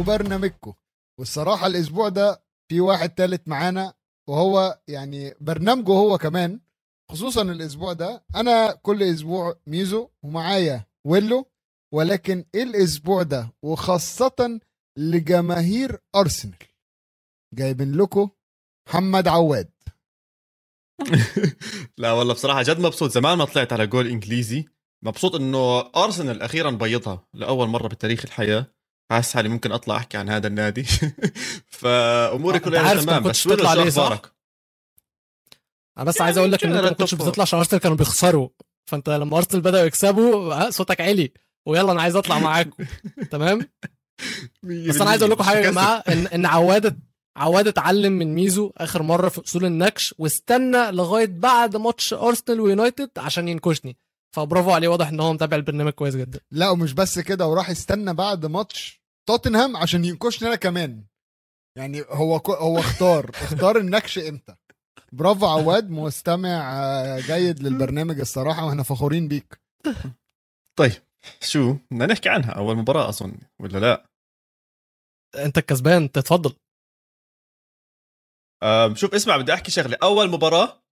وبرنامجكم والصراحه الاسبوع ده في واحد تالت معانا وهو يعني برنامجه هو كمان خصوصا الاسبوع ده انا كل اسبوع ميزو ومعايا ويلو ولكن الاسبوع ده وخاصه لجماهير ارسنال جايبين لكم محمد عواد لا والله بصراحه جد مبسوط زمان ما طلعت على جول انجليزي مبسوط انه ارسنال اخيرا بيضها لاول مره بتاريخ الحياه حاسس حالي ممكن اطلع احكي عن هذا النادي فاموري أنت كلها عارف تمام أنت بس كنتش تطلع ويلو عليه، شو صح؟ اخبارك؟ انا بس يعني عايز اقول لك ان انت ما جنرال كنتش توب بتطلع عشان ارسنال كانوا بيخسروا فانت لما ارسنال بداوا يكسبوا ها، صوتك عالي ويلا انا عايز اطلع معاكم تمام بس انا عايز اقول لكم حاجه يا جماعه ان ان عواد عواد اتعلم من ميزو اخر مره في اصول النكش واستنى لغايه بعد ماتش ارسنال ويونايتد عشان ينكشني فبرافو عليه واضح ان هو متابع البرنامج كويس جدا لا ومش بس كده وراح يستنى بعد ماتش توتنهام عشان ينكشني انا كمان يعني هو كو هو اختار اختار النكش امتى برافو عواد مستمع آه، جيد للبرنامج الصراحه واحنا فخورين بيك طيب شو بدنا نحكي عنها اول مباراه اظن ولا لا انت الكسبان تتفضل أم، شوف اسمع بدي احكي شغله اول مباراه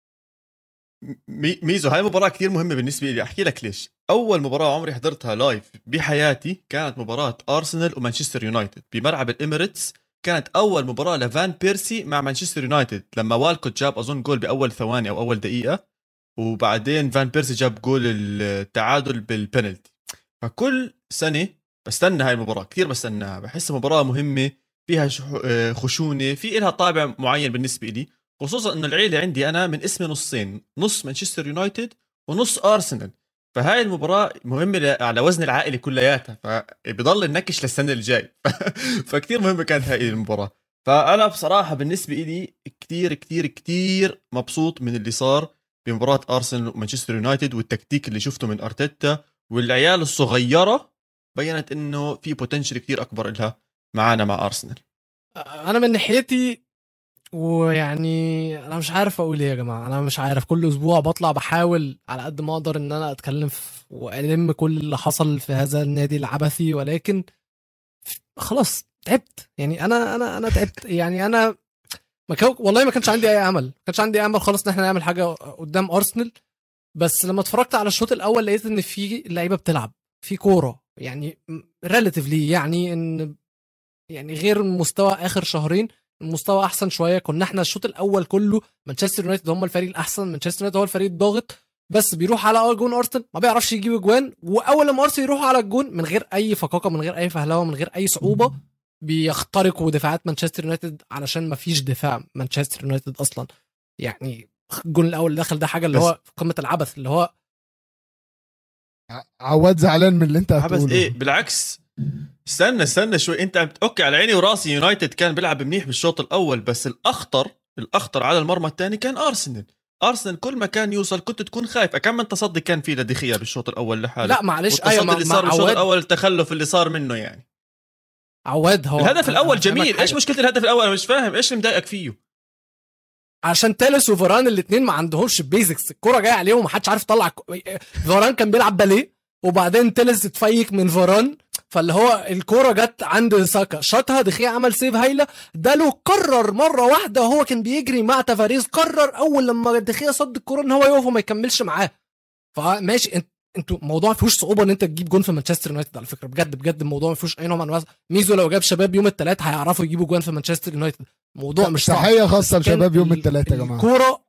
مي- ميزو هاي مباراة كتير مهمة بالنسبة لي احكي لك ليش اول مباراة عمري حضرتها لايف بحياتي كانت مباراة ارسنال ومانشستر يونايتد بملعب الاميريتس كانت اول مباراة لفان بيرسي مع مانشستر يونايتد لما والكوت جاب اظن جول باول ثواني او اول دقيقة وبعدين فان بيرسي جاب جول التعادل بالبنالتي فكل سنة بستنى هاي المباراة كثير بستناها بحس مباراة مهمة فيها شح- آه، خشونة في إلها طابع معين بالنسبة لي خصوصا انه العيلة عندي انا من اسمي نصين نص مانشستر يونايتد ونص ارسنال فهاي المباراة مهمة ل- على وزن العائلة كلياتها فبضل النكش للسنة الجاي فكتير مهمة كانت هاي المباراة فأنا بصراحة بالنسبة لي كتير كتير كتير مبسوط من اللي صار بمباراة أرسنال ومانشستر يونايتد والتكتيك اللي شفته من أرتيتا والعيال الصغيرة بينت إنه في بوتنشل كتير أكبر إلها معانا مع أرسنال انا من ناحيتي ويعني انا مش عارف اقول ايه يا جماعه انا مش عارف كل اسبوع بطلع بحاول على قد ما اقدر ان انا اتكلم في والم كل اللي حصل في هذا النادي العبثي ولكن خلاص تعبت يعني انا انا انا تعبت يعني انا ما كان والله ما كانش عندي اي امل ما كانش عندي امل خالص ان احنا نعمل حاجه قدام ارسنال بس لما اتفرجت على الشوط الاول لقيت ان في لعيبه بتلعب في كوره يعني ريلاتيفلي يعني ان يعني غير مستوى اخر شهرين المستوى احسن شويه كنا احنا الشوط الاول كله مانشستر يونايتد هم الفريق الاحسن مانشستر يونايتد هو الفريق الضاغط بس بيروح على جون ارسنال ما بيعرفش يجيب اجوان واول لما ارسنال يروح على الجون من غير اي فقاقه من غير اي فهلوه من غير اي صعوبه بيخترقوا دفاعات مانشستر يونايتد علشان ما فيش دفاع مانشستر يونايتد اصلا يعني الجون الاول اللي دخل ده حاجه اللي بس- هو في قمه العبث اللي هو ع- عواد زعلان من اللي انت بس هتقوله ايه بالعكس استنى استنى شوي انت عم اوكي على عيني وراسي يونايتد كان بيلعب منيح بالشوط الاول بس الاخطر الاخطر على المرمى الثاني كان ارسنال ارسنال كل ما كان يوصل كنت تكون خايف كم من تصدي كان في لدخيا بالشوط الاول لحاله لا معلش ايوه والتصدي مع, اللي مع صار بالشوط عواد الاول التخلف اللي صار منه يعني عواد هو الهدف الاول هفهمك جميل حاجة. ايش مشكله الهدف الاول انا مش فاهم ايش اللي مضايقك فيه عشان تالس وفاران الاثنين ما عندهمش بيزكس الكرة جايه عليهم ومحدش عارف يطلع الك- فاران كان بيلعب باليه وبعدين تالس اتفيك من فاران فاللي هو الكرة جت عند ساكا شاطها دخيا عمل سيف هايله ده له قرر مره واحده وهو كان بيجري مع تافاريز قرر اول لما دخيا صد الكرة ان هو يقف وما يكملش معاه فماشي انت انتوا الموضوع ما فيهوش صعوبه ان انت تجيب جون في مانشستر يونايتد على فكره بجد بجد الموضوع ما فيهوش اي نوع من انواع ميزو لو جاب شباب يوم الثلاث هيعرفوا يجيبوا جوان في مانشستر يونايتد الموضوع مش صعب تحيه خاصه بس كان لشباب يوم ال- الثلاثاء يا جماعه الكوره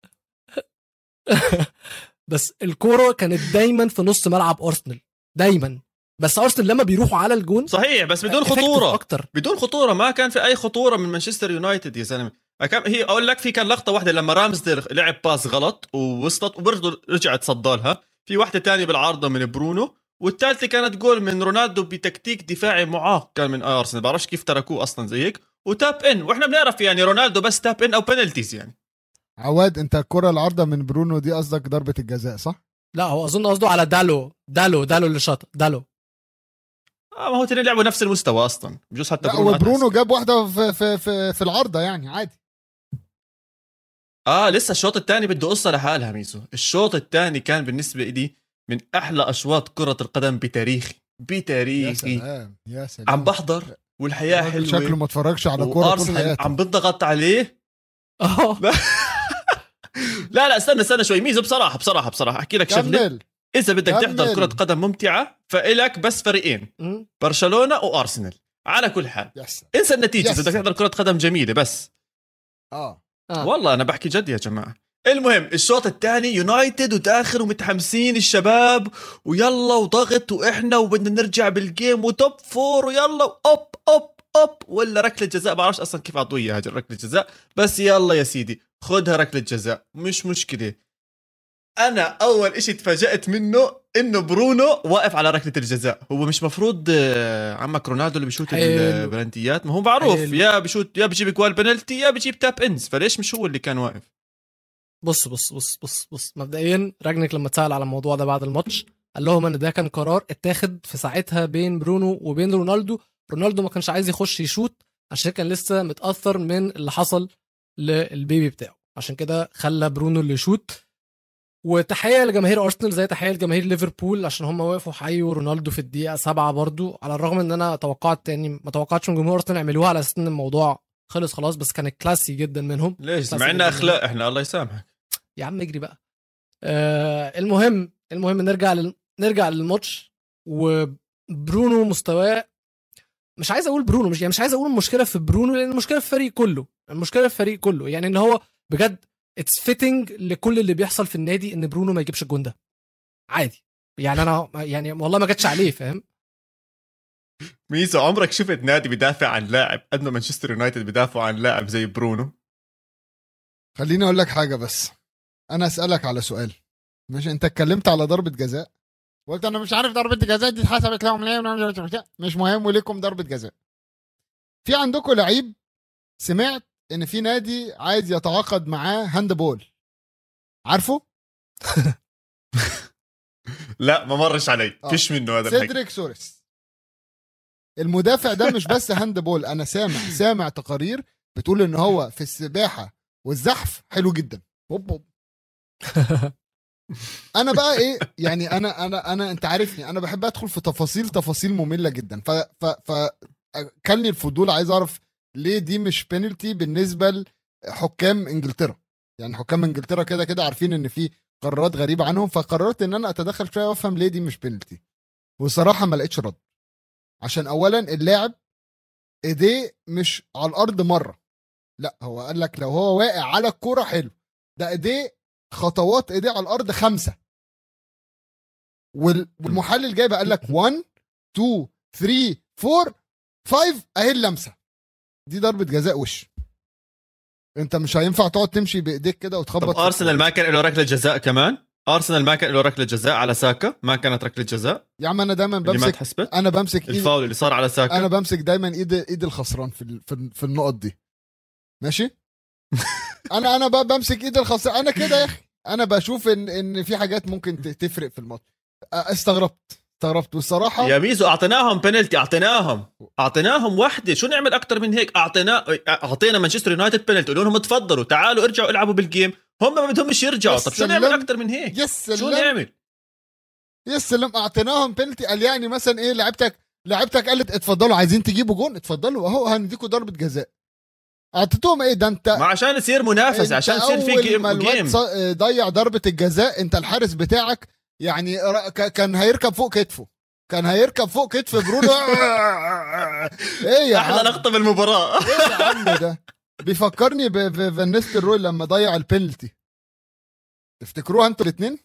بس الكوره كانت دايما في نص ملعب ارسنال دايما بس ارسنال لما بيروحوا على الجون صحيح بس بدون effective خطوره اكتر بدون خطوره ما كان في اي خطوره من مانشستر يونايتد يا زلمه كم هي اقول لك في كان لقطه واحده لما رامزديل لعب باس غلط ووصلت وبرضه رجعت صدالها في واحده تانية بالعارضه من برونو والثالثه كانت جول من رونالدو بتكتيك دفاعي معاق كان من ارسنال بعرفش كيف تركوه اصلا زي هيك وتاب ان واحنا بنعرف يعني رونالدو بس تاب ان او بنالتيز يعني عواد انت الكره العارضه من برونو دي قصدك ضربه الجزاء صح لا هو اظن قصده على دالو دالو دالو اللي شاط دالو آه ما هو تنين لعبوا نفس المستوى اصلا بجوز حتى لا برونو هو برونو أتعس. جاب واحده في في في, في العارضه يعني عادي اه لسه الشوط الثاني بده قصه لحالها ميزو الشوط الثاني كان بالنسبه لي من احلى اشواط كره القدم بتاريخي يا بتاريخي سلام يا سلام عم بحضر والحياه الراجل حلوه شكله ما اتفرجش على كوره طول وارسنال حياته عم بضغط عليه اه لا لا استنى استنى شوي ميزو بصراحه بصراحه بصراحه احكي لك شغله كمل اذا بدك كمل. تحضر كره قدم ممتعه فإلك بس فريقين م? برشلونه وارسنال على كل حال يس انسى النتيجه Yes. اذا بدك تحضر كره قدم جميله بس اه آه. والله انا بحكي جد يا جماعه المهم الشوط الثاني يونايتد وداخل ومتحمسين الشباب ويلا وضغط واحنا وبدنا نرجع بالجيم وتوب فور ويلا اوب اوب اوب ولا ركله جزاء بعرفش اصلا كيف اعطوه اياها ركله جزاء بس يلا يا سيدي خدها ركله جزاء مش مشكله انا اول اشي تفاجات منه انه برونو واقف على ركله الجزاء هو مش مفروض آه، عمك رونالدو اللي بيشوت حلو. البلنتيات ما هو معروف حلو. يا بيشوت يا بيجيب جوال بنالتي يا بيجيب تاب انز فليش مش هو اللي كان واقف بص بص بص بص بص مبدئيا راجنك لما اتسال على الموضوع ده بعد الماتش قال لهم ان ده كان قرار اتاخد في ساعتها بين برونو وبين رونالدو رونالدو ما كانش عايز يخش يشوت عشان كان لسه متاثر من اللي حصل للبيبي بتاعه عشان كده خلى برونو اللي يشوت وتحيه لجماهير ارسنال زي تحيه لجماهير ليفربول عشان هم وقفوا حيوا رونالدو في الدقيقه سبعة برضو على الرغم ان انا توقعت يعني ما توقعتش من جمهور ارسنال يعملوها على اساس ان الموضوع خلص خلاص بس كان كلاسي جدا منهم ليش بس مع جداً. انه اخلاق احنا الله يسامحك يا عم اجري بقى آه المهم المهم نرجع لل... نرجع للماتش وبرونو مستواه مش عايز اقول برونو مش يعني مش عايز اقول المشكله في برونو لان المشكله في الفريق كله المشكله في الفريق كله يعني ان هو بجد اتس فيتنج لكل اللي بيحصل في النادي ان برونو ما يجيبش الجون ده عادي يعني انا يعني والله ما جاتش عليه فاهم ميزو عمرك شفت نادي بيدافع عن لاعب قد ما مانشستر يونايتد بيدافعوا عن لاعب زي برونو خليني اقول لك حاجه بس انا اسالك على سؤال مش انت اتكلمت على ضربه جزاء قلت انا مش عارف ضربه الجزاء دي اتحسبت لهم ليه مش مهم وليكم ضربه جزاء في عندكم لعيب سمعت ان في نادي عايز يتعاقد معاه هاند بول عارفه لا ما مرش علي آه. فيش منه هذا الحكي سيدريك سوريس المدافع ده مش بس هاند بول انا سامع سامع تقارير بتقول ان هو في السباحه والزحف حلو جدا هوب هوب. انا بقى ايه يعني انا انا انا انت عارفني انا بحب ادخل في تفاصيل تفاصيل ممله جدا ف ف ف كان لي الفضول عايز اعرف ليه دي مش بينالتي بالنسبه لحكام انجلترا يعني حكام انجلترا كده كده عارفين ان في قرارات غريبه عنهم فقررت ان انا اتدخل شويه وافهم ليه دي مش بينالتي وصراحه ما لقيتش رد عشان اولا اللاعب ايديه مش على الارض مره لا هو قال لك لو هو واقع على الكوره حلو ده ايديه خطوات ايديه على الارض خمسه وال- والمحلل جايب قال لك 1 2 3 4 5 اهي اللمسه دي ضربه جزاء وش انت مش هينفع تقعد تمشي بايديك كده وتخبط طب في ارسنال الكورة. ما كان له ركله جزاء كمان ارسنال ما كان له ركله جزاء على ساكا ما كانت ركله جزاء يا عم انا دايما اللي ما بمسك تحسبت انا بمسك ايد الفاول اللي صار على ساكا انا بمسك دايما ايد ايد الخسران في ال- في, ال- في النقط دي ماشي انا انا بقى بمسك ايد الخسران انا كده يا اخي انا بشوف ان ان في حاجات ممكن ت- تفرق في الماتش أ- استغربت استغربت والصراحه يا ميزو اعطيناهم بنالتي اعطيناهم اعطيناهم وحده شو نعمل اكثر من هيك اعطينا اعطينا مانشستر يونايتد بنالتي قولوا لهم تفضلوا تعالوا ارجعوا العبوا بالجيم هم ما بدهمش يرجعوا يا طب شو نعمل سلام. اكثر من هيك يا شو سلام نعمل يا سلام اعطيناهم بنالتي قال يعني مثلا ايه لعبتك لعبتك قالت اتفضلوا عايزين تجيبوا جون اتفضلوا اهو هنديكوا ضربه جزاء اعطيتوهم ايه ده انت ما عشان يصير منافسه انت عشان يصير في أول جيم, ما الواد جيم. ص- ضيع ضربه الجزاء انت الحارس بتاعك يعني ر- ك- كان هيركب فوق كتفه كان هيركب فوق كتف برونو ايه يا احلى عم لقطه بالمباراه ايه يا عم ده بيفكرني ب- بفان نيستلروي لما ضيع البنالتي تفتكروها انتوا الاثنين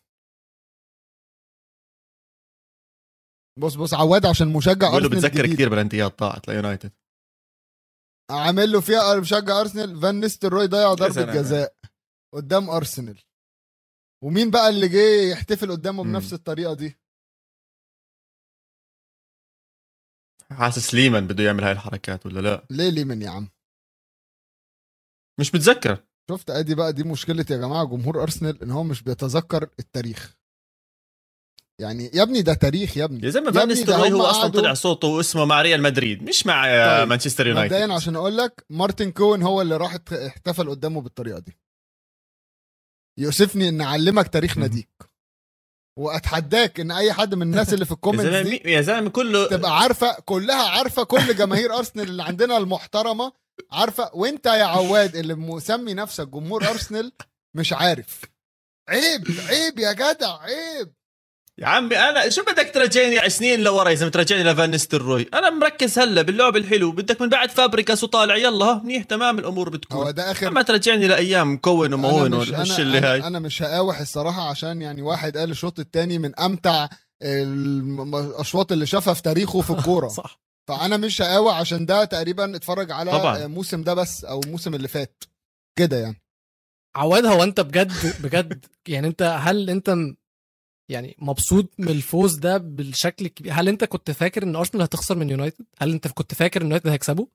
بص بص عواد عشان مشجع بقول له ارسنال بتذكر جديد. كثير بلنتيات طاعت ليونايتد عامل له فيها مشجع ارسنال فان نيستلروي ضيع ضربه سلام. جزاء قدام ارسنال ومين بقى اللي جه يحتفل قدامه مم. بنفس الطريقه دي حاسس ليمان بده يعمل هاي الحركات ولا لا ليه ليمن يا عم مش بتذكر شفت ادي بقى دي مشكله يا جماعه جمهور ارسنال ان هو مش بيتذكر التاريخ يعني يا ابني ده تاريخ يا ابني يا زلمه يا فان ابني ده نيستلروي هم هو اصلا قعدوا- طلع صوته واسمه مع ريال مدريد مش مع آه، طيب. مانشستر يونايتد مبدئيا عشان اقول لك مارتن كون هو اللي راح ات- احتفل قدامه بالطريقه دي يؤسفني ان اعلمك تاريخ مم. ناديك واتحداك ان اي حد من الناس اللي في يا الكومنتس زلمه دي مي- يا زلمه كله تبقى عارفه كلها عارفه كل جماهير ارسنال اللي عندنا المحترمه عارفه وانت يا عواد اللي مسمي نفسك جمهور ارسنال مش عارف عيب عيب يا جدع عيب يا عمي انا شو بدك ترجعني سنين لورا يا زلمه ترجعني لفان نستروي انا مركز هلا باللعب الحلو بدك من بعد فابريكاس وطالع يلا ها منيح تمام الامور هو بتكون ده اخر اما ترجعني لايام مكون ومون أنا مش- والهش أنا- اللي أنا- هاي انا مش هقاوح الصراحه عشان يعني واحد قال الشوط الثاني من امتع الم- الاشواط اللي شافها في تاريخه في الكوره صح فانا مش هقاوح عشان ده تقريبا اتفرج على طبعاً. الموسم ده بس او الموسم اللي فات كده يعني عواد هو انت بجد بجد يعني انت هل انت م- يعني مبسوط من الفوز ده بالشكل الكبير هل انت كنت فاكر ان ارسنال هتخسر من يونايتد هل انت كنت فاكر ان يونايتد هيكسبوا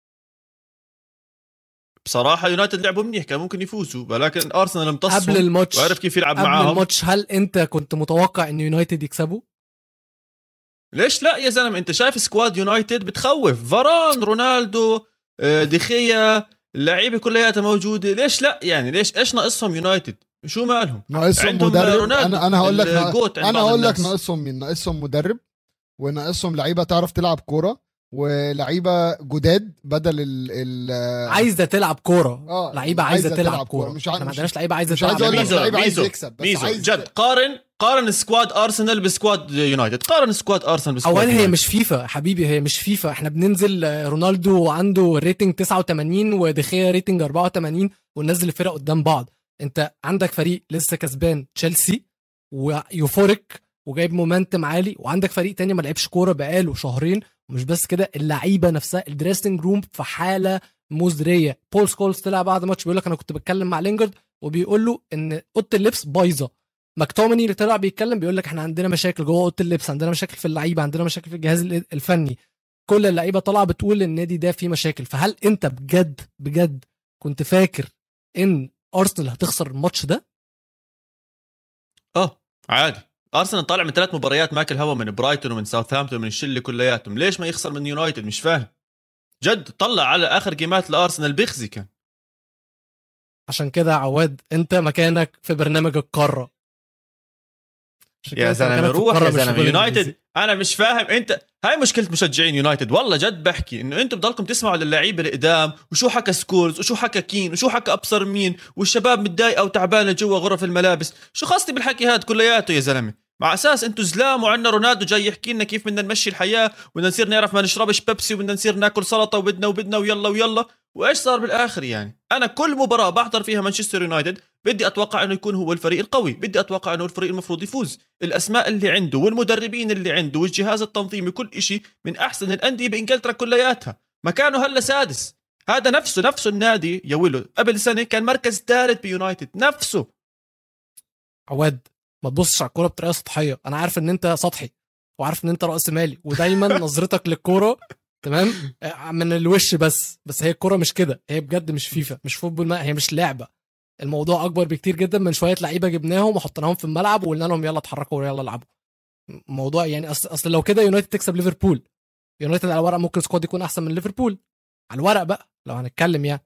بصراحه يونايتد لعبوا منيح كان ممكن يفوزوا ولكن ارسنال امتصهم قبل الماتش وعرف كيف يلعب قبل معاهم الماتش هل انت كنت متوقع ان يونايتد يكسبوا ليش لا يا زلمه انت شايف سكواد يونايتد بتخوف فاران رونالدو آه، ديخيا اللعيبه كلياتها موجوده ليش لا يعني ليش ايش ناقصهم يونايتد شو مالهم ناقصهم عندهم مدرب رونالدو انا انا هقول لك ناق- الجوت عند انا بعض هقول لك الناس. ناقصهم مين ناقصهم مدرب وناقصهم لعيبه تعرف تلعب كوره ولعيبه جداد بدل ال ال عايزه تلعب كوره اه لعيبه عايزه, تلعب كوره مش مش عايز ما مش, عندناش لعيبه عايزه مش عايز تلعب اقول لك ميزو- لعيبه عايز ميزو- يكسب بس ميزو عايز جد قارن قارن سكواد ارسنال بسكواد يونايتد قارن سكواد ارسنال بسكواد اولا هي يونايتد. مش فيفا يا حبيبي هي مش فيفا احنا بننزل آه، رونالدو عنده ريتنج 89 ودخيا ريتنج 84 وننزل الفرق قدام بعض انت عندك فريق لسه كسبان تشيلسي ويوفوريك وجايب مومنتم عالي وعندك فريق تاني ما لعبش كوره بقاله شهرين ومش بس كده اللعيبه نفسها الدريسنج روم في حاله مزريه بول سكولز طلع بعد ماتش بيقول لك انا كنت بتكلم مع لينجارد وبيقول له ان اوضه اللبس بايظه ماكتومني اللي طلع بيتكلم بيقول لك احنا عندنا مشاكل جوه اوضه اللبس عندنا مشاكل في اللعيبه عندنا مشاكل في الجهاز ال- الفني كل اللعيبه طالعه بتقول النادي ده فيه مشاكل فهل انت بجد بجد كنت فاكر ان ارسنال هتخسر الماتش ده اه عادي ارسنال طالع من ثلاث مباريات ماكل هوا من برايتون ومن ساوثهامبتون ومن الشله كلياتهم ليش ما يخسر من يونايتد مش فاهم جد طلع على اخر جيمات لارسنال بيخزي كان عشان كده يا عواد انت مكانك في برنامج القاره عشان كده يا أنت زلمه مكانك في روح القارة يا مش في زلمه الدوري يونايتد الإنجليزي. انا مش فاهم انت هاي مشكله مشجعين يونايتد والله جد بحكي انه انتم بضلكم تسمعوا للعيبه القدام وشو حكى سكولز وشو حكى كين وشو حكى ابصر مين والشباب متضايقه وتعبانه جوا غرف الملابس شو خاصتي بالحكي هاد كلياته يا زلمه مع اساس انتم زلام وعندنا رونالدو جاي يحكي لنا كيف بدنا نمشي الحياه وبدنا نصير نعرف ما نشربش بيبسي وبدنا نصير ناكل سلطه وبدنا وبدنا ويلا ويلا وايش صار بالاخر يعني انا كل مباراه بحضر فيها مانشستر يونايتد بدي اتوقع انه يكون هو الفريق القوي بدي اتوقع انه الفريق المفروض يفوز الاسماء اللي عنده والمدربين اللي عنده والجهاز التنظيمي كل إشي من احسن الانديه بانجلترا كلياتها مكانه هلا سادس هذا نفسه نفسه النادي يا ولو قبل سنه كان مركز ثالث بيونايتد نفسه عواد ما تبصش على الكوره بطريقه سطحيه انا عارف ان انت سطحي وعارف ان انت راس مالي ودايما نظرتك للكوره تمام آه، من الوش بس بس هي الكوره مش كده هي بجد مش فيفا مش فوتبول ما هي مش لعبه الموضوع اكبر بكتير جدا من شويه لعيبه جبناهم وحطيناهم في الملعب وقلنا لهم يلا اتحركوا ويلا العبوا موضوع يعني اصل اصل لو كده يونايتد تكسب ليفربول يونايتد على الورق ممكن سكواد يكون احسن من ليفربول على الورق بقى لو هنتكلم يعني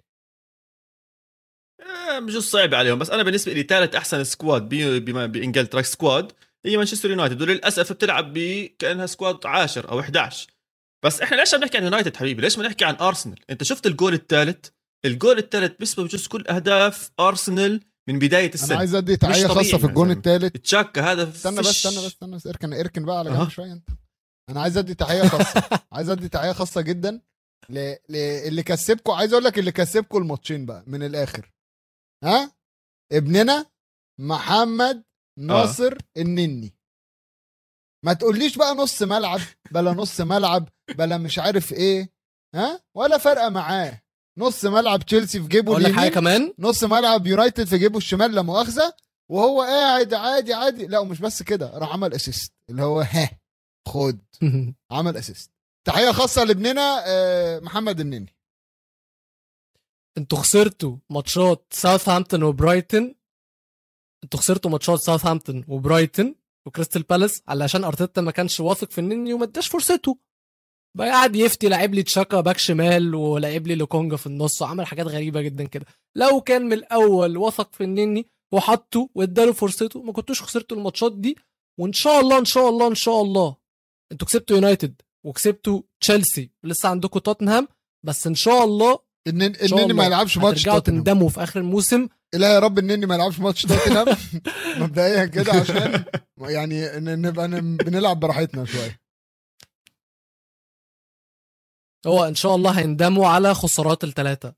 آه، مش صعب عليهم بس انا بالنسبه لي ثالث احسن سكواد بي- بما- بانجلترا سكواد هي مانشستر يونايتد وللاسف بتلعب ب كانها سكواد 10 او 11 بس احنا ليش عم نحكي عن يونايتد حبيبي ليش ما نحكي عن ارسنال انت شفت الجول الثالث الجول الثالث بيسبب بجوز كل اهداف ارسنال من بدايه انا السنه عايز ادي تحيه طبيعي خاصه في يا الجون زلمة. الثالث تشاكا هذا استنى بس فيش- استنى بس استنى بس اركن اركن بقى على أها. جنب شويه انت انا عايز ادي تحيه خاصه عايز ادي تحيه خاصه جدا ل... ل... اللي كسبكم عايز اقول لك اللي كسبكم الماتشين بقى من الاخر ها ابننا محمد ناصر النني ما تقوليش بقى نص ملعب بلا نص ملعب بلا مش عارف ايه ها ولا فارقه معاه نص ملعب تشيلسي في جيبه اقول لك حاجه اليمين كمان نص ملعب يونايتد في جيبه الشمال لا مؤاخذه وهو قاعد عادي عادي لا ومش بس كده راح عمل اسيست اللي هو ها خد عمل اسيست تحيه خاصه لابننا آه، محمد النني انتوا خسرتوا ماتشات ساوثهامبتون وبرايتون انتوا خسرتوا ماتشات ساوثهامبتون وبرايتون وكريستال بالاس علشان ارتيتا ما كانش واثق في النني وما اداش فرصته بقى قاعد يفتي لعب لي تشاكا باك شمال ولعب لي لوكونجا في النص وعمل حاجات غريبه جدا كده لو كان من الاول وثق في النني وحطه واداله فرصته ما كنتوش خسرتوا الماتشات دي وان شاء الله ان شاء الله ان شاء الله انتوا كسبتوا يونايتد وكسبتوا تشيلسي ولسه عندكم توتنهام بس ان شاء الله ان ان شاء انني ما الله يلعبش ماتش هترجعوا توتنهام تندموا في اخر الموسم لا يا رب انني ما يلعبش ماتش توتنهام مبدئيا كده عشان يعني ن- نبقى ن- بنلعب براحتنا شويه هو ان شاء الله هيندموا على خسارات الثلاثه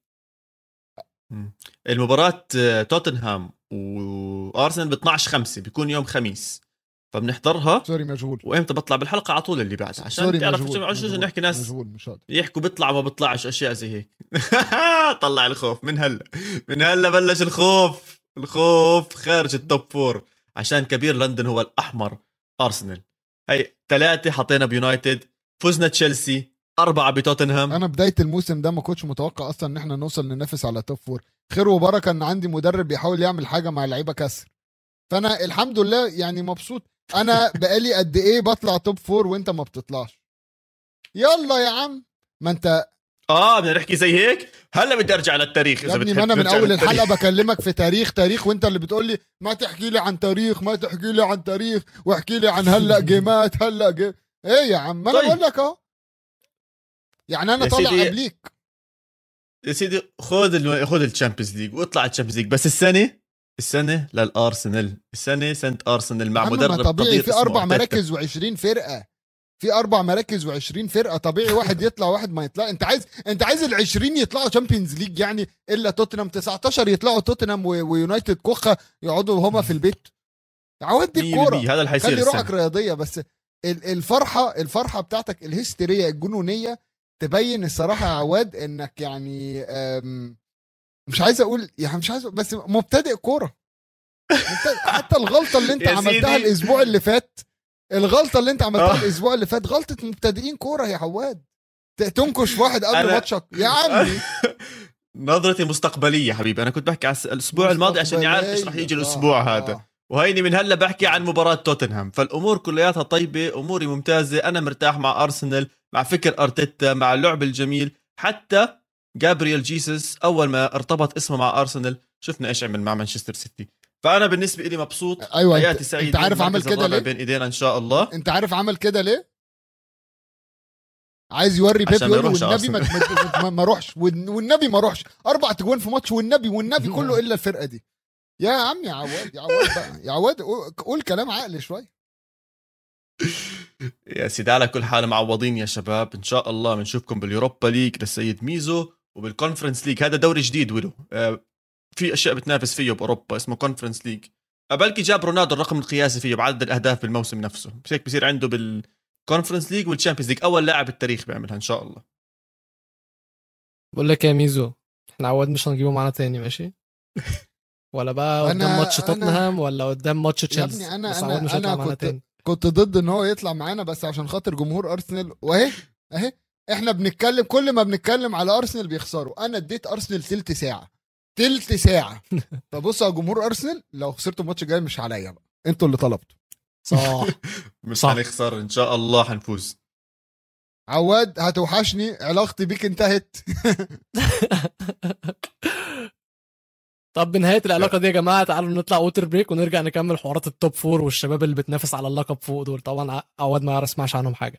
المباراة آه، توتنهام وارسنال ب 12 5 بيكون يوم خميس فبنحضرها سوري مشغول وامتى بطلع بالحلقة على طول اللي بعدها عشان سوري تعرف مشغول شو عشان مشغول، نحكي ناس مشغول مش هقدر يحكوا بيطلع ما بيطلعش اشياء زي هيك طلع الخوف من هلا من هلا بلش الخوف الخوف خارج التوب فور عشان كبير لندن هو الاحمر ارسنال هي ثلاثة حطينا بيونايتد فزنا تشيلسي أربعة بتوتنهام انا بدايه الموسم ده ما كنتش متوقع اصلا ان احنا نوصل ننافس على توب فور خير وبركه ان عندي مدرب بيحاول يعمل حاجه مع لعيبه كسر فانا الحمد لله يعني مبسوط انا بقالي قد ايه بطلع توب فور وانت ما بتطلعش يلا يا عم ما انت اه بدنا نحكي زي هيك هلا بدي ارجع للتاريخ يا اذا ابني بتحب ما انا من نرجع اول للتاريخ. الحلقه بكلمك في تاريخ تاريخ وانت اللي بتقول لي ما تحكي لي عن تاريخ ما تحكي لي عن تاريخ واحكي لي عن هلا جيمات هلا جيم ايه يا عم ما انا طيب. بقول لك اهو يعني انا يا طالع سيدي، قبليك يا سيدي خذ ال... خذ الشامبيونز ليج واطلع الشامبيونز ليج بس السنه السنه للارسنال السنه سنه ارسنال مع عم ما مدرب طبيعي قدير في اسمه اربع أرتيتا. مراكز و20 فرقه في اربع مراكز و20 فرقه طبيعي واحد يطلع واحد ما يطلع انت عايز انت عايز ال20 يطلعوا تشامبيونز ليج يعني الا توتنهام 19 يطلعوا توتنهام و... ويونايتد كوخه يقعدوا هما في البيت عود دي 100% الكوره هذا اللي حيصير خلي روحك السنه رياضيه بس ال- الفرحه الفرحه بتاعتك الهستيريه الجنونيه تبين الصراحه يا عواد انك يعني أم، مش عايز اقول يعني مش عايز أقول- بس مبتدئ كوره مبتدئ. حتى الغلطه اللي انت يا عملتها سيدي. الاسبوع اللي فات الغلطه اللي انت عملتها آه. الاسبوع اللي فات غلطه مبتدئين كوره يا عواد ت- تنكش واحد قبل أنا- ماتشك يا عمي نظرتي مستقبليه حبيبي انا كنت بحكي على الس- الاسبوع الماضي عشان يعرف ايش رح يجي آه، الاسبوع آه. هذا وهيني من هلا بحكي عن مباراة توتنهام فالامور كلياتها طيبة اموري ممتازة انا مرتاح مع ارسنال مع فكر ارتيتا مع اللعب الجميل حتى جابرييل جيسوس اول ما ارتبط اسمه مع ارسنال شفنا ايش عمل مع مانشستر سيتي فانا بالنسبة لي مبسوط ايوه حياتي انت, سعيدة انت عارف عمل المركز كده الرابع ليه بين ايدينا ان شاء الله انت عارف عمل كده ليه عايز يوري بيب عشان ما يقول يروحش والنبي ما, ما, ما, ما روحش والن- والنبي ما روحش اربع تجوان في ماتش والنبي والنبي كله الا الفرقه دي يا عم يا عواد يا عواد بقى يا عواد قول- قول كلام عقل شويه يا سيدي على كل حال معوضين يا شباب ان شاء الله بنشوفكم باليوروبا ليج للسيد ميزو وبالكونفرنس ليج هذا دوري جديد وله آه، في اشياء بتنافس فيه باوروبا اسمه كونفرنس ليج آه، بلكي جاب رونالدو الرقم القياسي فيه بعدد الاهداف بالموسم نفسه بس هيك بصير عنده بالكونفرنس ليج والتشامبيونز ليج اول لاعب بالتاريخ بيعملها ان شاء الله بقول لك يا ميزو احنا عواد مش هنجيبه معانا تاني ماشي ولا بقى قدام أنا- ماتش أنا- توتنهام ولا قدام ماتش يا تشيلسي ابني أنا- بس أنا- عواد مش أنا هيطلع معانا كنت- تاني كنت ضد ان هو يطلع معانا بس عشان خاطر جمهور ارسنال واهي اهي احنا بنتكلم كل ما بنتكلم على ارسنال بيخسروا انا اديت ارسنال تلت ساعه تلت ساعه فبصوا يا جمهور ارسنال لو خسرتوا الماتش الجاي مش عليا بقى انتوا اللي طلبتوا صح مش صح. حنخسر ان شاء الله حنفوز عواد هتوحشني علاقتي بيك انتهت طب بنهايه العلاقه دي يا جماعه تعالوا نطلع ووتر بريك ونرجع نكمل حوارات التوب فور والشباب اللي بتنافس على اللقب فوق دول طبعا ع- عواد ما يسمعش عنهم حاجه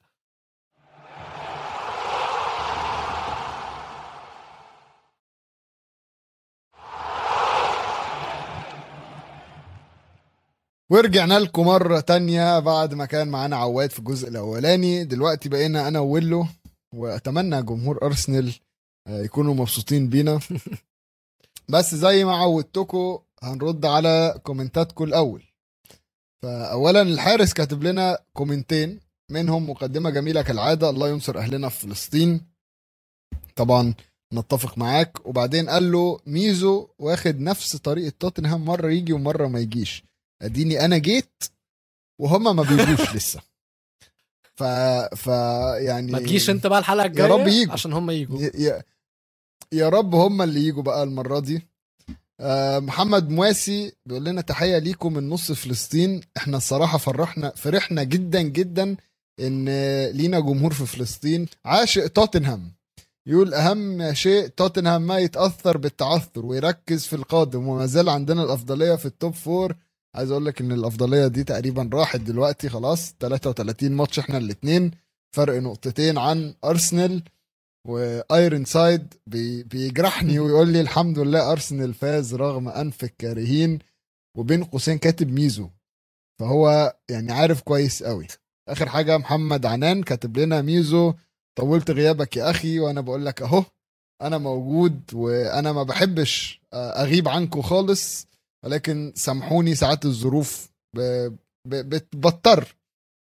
ورجعنا لكم مرة تانية بعد ما كان معانا عواد في الجزء الأولاني دلوقتي بقينا أنا وويلو وأتمنى جمهور أرسنال آه، يكونوا مبسوطين بينا بس زي ما عودتكم هنرد على كومنتاتكم الأول فأولا الحارس كاتب لنا كومنتين منهم مقدمة جميلة كالعادة الله ينصر أهلنا في فلسطين طبعا نتفق معاك وبعدين قال له ميزو واخد نفس طريقة توتنهام مرة يجي ومرة ما يجيش اديني انا جيت وهما ما بيجوش لسه ف ف يعني ما تجيش انت بقى الحلقه الجايه رب يجوا. عشان هم يجوا ي... ي... يا رب هما اللي يجوا بقى المره دي آه، محمد مواسي بيقول لنا تحيه ليكم من نص فلسطين احنا الصراحه فرحنا فرحنا جدا جدا ان لينا جمهور في فلسطين عاشق توتنهام يقول اهم شيء توتنهام ما يتاثر بالتعثر ويركز في القادم وما زال عندنا الافضليه في التوب فور عايز اقول لك ان الافضليه دي تقريبا راحت دلوقتي خلاص 33 ماتش احنا الاثنين فرق نقطتين عن ارسنال وايرون سايد بي بيجرحني ويقول لي الحمد لله ارسنال فاز رغم انف الكارهين وبين قوسين كاتب ميزو فهو يعني عارف كويس قوي اخر حاجه محمد عنان كاتب لنا ميزو طولت غيابك يا اخي وانا بقول لك اهو انا موجود وانا ما بحبش اغيب عنكم خالص ولكن سامحوني ساعات الظروف ب- ب- بتضطر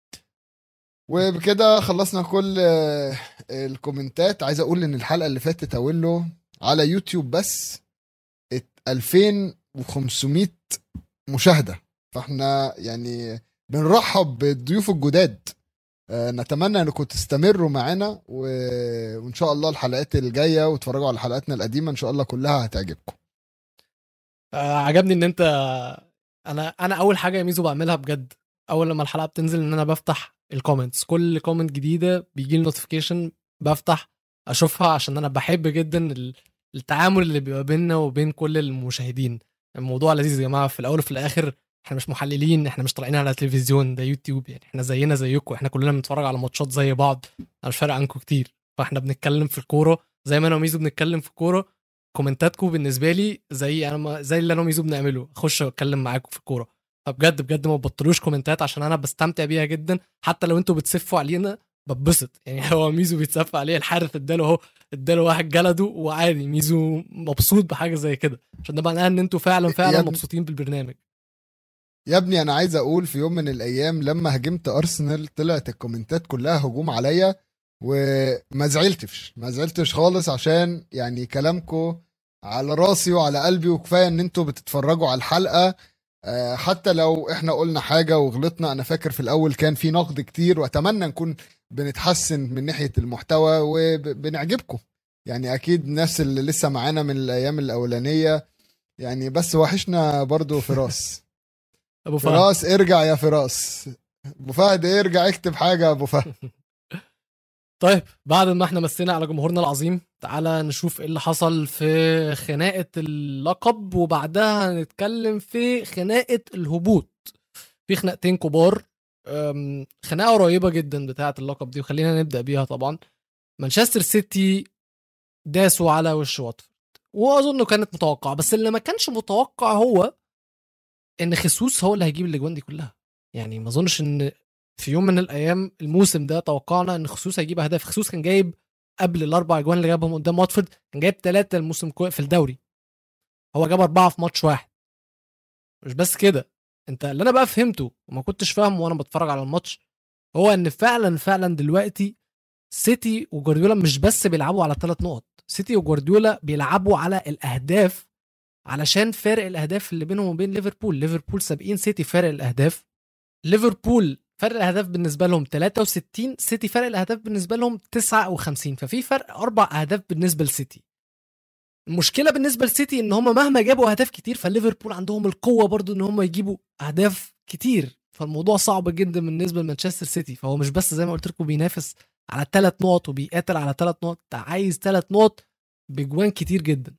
وبكده خلصنا كل آه، الكومنتات عايز اقول ان الحلقه اللي فاتت اولو على يوتيوب بس ات- 2500 مشاهده فاحنا يعني بنرحب بالضيوف الجداد آه، نتمنى انكم تستمروا معانا و... وان شاء الله الحلقات الجايه وتتفرجوا على حلقاتنا القديمه ان شاء الله كلها هتعجبكم آه عجبني ان انت انا انا اول حاجه يا ميزو بعملها بجد اول لما الحلقه بتنزل ان انا بفتح الكومنتس كل كومنت جديده بيجي لي نوتيفيكيشن بفتح اشوفها عشان انا بحب جدا ال- التعامل اللي بيبقى بيننا وبين كل المشاهدين الموضوع لذيذ يا جماعه في الاول وفي الاخر احنا مش محللين احنا مش طالعين على تلفزيون ده يوتيوب يعني احنا زينا زيكم احنا كلنا بنتفرج على ماتشات زي بعض انا مش فارق عنكم كتير فاحنا بنتكلم في الكوره زي ما انا وميزو بنتكلم في الكوره كومنتاتكم بالنسبه لي زي انا ما زي اللي انا وميزو بنعمله اخش اتكلم معاكم في الكوره فبجد بجد ما تبطلوش كومنتات عشان انا بستمتع بيها جدا حتى لو انتوا بتسفوا علينا بتبسط يعني هو ميزو بيتسف عليه الحارس اداله اهو اداله واحد جلده وعادي ميزو مبسوط بحاجه زي كده عشان ده معناها ان انتوا فعلا فعلا يا ابني- مبسوطين بالبرنامج يا ابني انا عايز اقول في يوم من الايام لما هجمت ارسنال طلعت الكومنتات كلها هجوم عليا وما زعلتش ما زعلتش خالص عشان يعني كلامكم على راسي وعلى قلبي وكفايه ان انتوا بتتفرجوا على الحلقه آه، حتى لو احنا قلنا حاجه وغلطنا انا فاكر في الاول كان في نقد كتير واتمنى نكون بنتحسن من ناحيه المحتوى وبنعجبكم يعني اكيد الناس اللي لسه معانا من الايام الاولانيه يعني بس وحشنا برضو فراس ابو فهد فراس ارجع يا فراس ابو فهد ارجع اكتب حاجه يا ابو فهد طيب بعد ما احنا مسينا على جمهورنا العظيم تعالى نشوف ايه اللي حصل في خناقه اللقب وبعدها هنتكلم في خناقه الهبوط في خناقتين كبار أم، خناقه قريبه جدا بتاعه اللقب دي وخلينا نبدا بيها طبعا مانشستر سيتي داسوا على وش واتفورد واظن كانت متوقعه بس اللي ما كانش متوقع هو ان خسوس هو اللي هيجيب الاجوان دي كلها يعني ما اظنش ان في يوم من الايام الموسم ده توقعنا ان خصوص هيجيب اهداف خصوص كان جايب قبل الاربع اجوان اللي جابهم قدام واتفورد كان جايب ثلاثه الموسم كو- في الدوري هو جاب اربعه في ماتش واحد مش بس كده انت اللي انا بقى فهمته وما كنتش فاهمه وانا بتفرج على الماتش هو ان فعلا فعلا دلوقتي سيتي وجوارديولا مش بس بيلعبوا على ثلاث نقط سيتي وجوارديولا بيلعبوا على الاهداف علشان فارق الاهداف اللي بينهم وبين ليفربول ليفربول سابقين سيتي فارق الاهداف ليفربول فرق الاهداف بالنسبه لهم 63 سيتي فرق الاهداف بالنسبه لهم 59 ففي فرق اربع اهداف بالنسبه لسيتي المشكله بالنسبه لسيتي ان هم مهما جابوا اهداف كتير فليفربول عندهم القوه برضو ان هم يجيبوا اهداف كتير فالموضوع صعب جدا بالنسبه لمانشستر سيتي فهو مش بس زي ما قلت لكم بينافس على ثلاث نقط وبيقاتل على ثلاث نقط ده عايز ثلاث نقط بجوان كتير جدا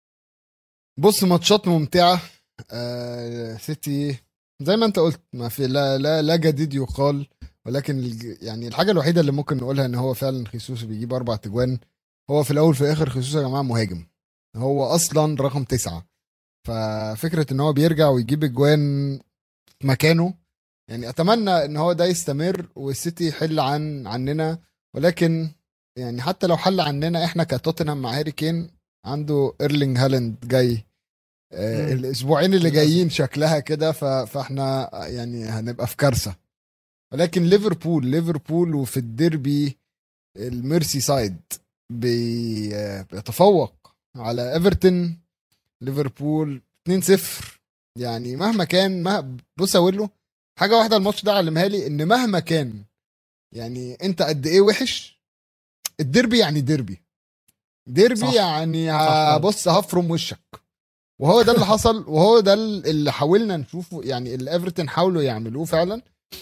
بص ماتشات ممتعه آه سيتي زي ما انت قلت ما في لا لا لا جديد يقال ولكن الج- يعني الحاجه الوحيده اللي ممكن نقولها ان هو فعلا خيسوس بيجيب اربع تجوان هو في الاول في الاخر خيسوس يا جماعه مهاجم هو اصلا رقم تسعة ففكره ان هو بيرجع ويجيب اجوان في مكانه يعني اتمنى ان هو ده يستمر والسيتي يحل عن عننا ولكن يعني حتى لو حل عننا احنا كتوتنهام مع هاري كين عنده ايرلينج هالاند جاي آه مم. الاسبوعين اللي للأسف. جايين شكلها كده ف- فاحنا يعني هنبقى في كارثه ولكن ليفربول ليفربول وفي الديربي الميرسي سايد بي- آه، بيتفوق على ايفرتون ليفربول 2-0 يعني مهما كان مه... بص اقول له حاجه واحده الماتش ده علمها لي ان مهما كان يعني انت قد ايه وحش الديربي يعني ديربي ديربي صح. يعني صح فعلا. هبص هفرم وشك وهو ده اللي حصل وهو ده اللي حاولنا نشوفه يعني اللي ايفرتون حاولوا يعملوه فعلا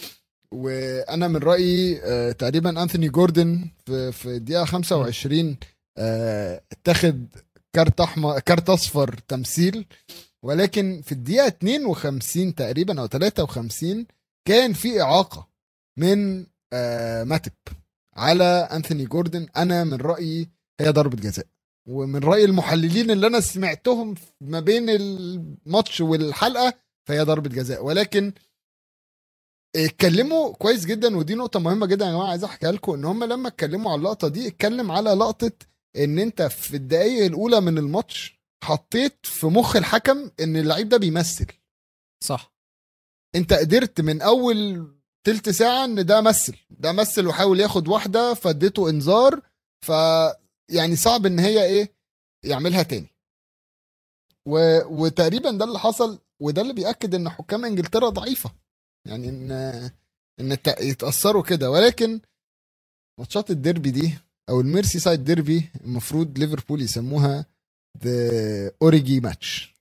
وانا من رايي آه، تقريبا انثوني جوردن في في الدقيقه 25 آه، اتخذ كارت احمر كارت اصفر تمثيل ولكن في الدقيقه 52 تقريبا او 53 كان في اعاقه من آه ماتب على انثوني جوردن انا من رايي هي ضربه جزاء ومن راي المحللين اللي انا سمعتهم ما بين الماتش والحلقه فهي ضربه جزاء ولكن اتكلموا كويس جدا ودي نقطه مهمه جدا يا جماعه عايز احكيها لكم ان هم لما اتكلموا على اللقطه دي اتكلم على لقطه ان انت في الدقائق الاولى من الماتش حطيت في مخ الحكم ان اللعيب ده بيمثل صح انت قدرت من اول تلت ساعه ان ده مثل ده مثل وحاول ياخد واحده فاديته انذار ف يعني صعب ان هي ايه يعملها تاني و... وتقريبا ده اللي حصل وده اللي بياكد ان حكام انجلترا ضعيفه يعني ان ان الت- يتاثروا كده ولكن ماتشات الديربي دي او الميرسي سايد ديربي المفروض ليفربول يسموها ذا اوريجي ماتش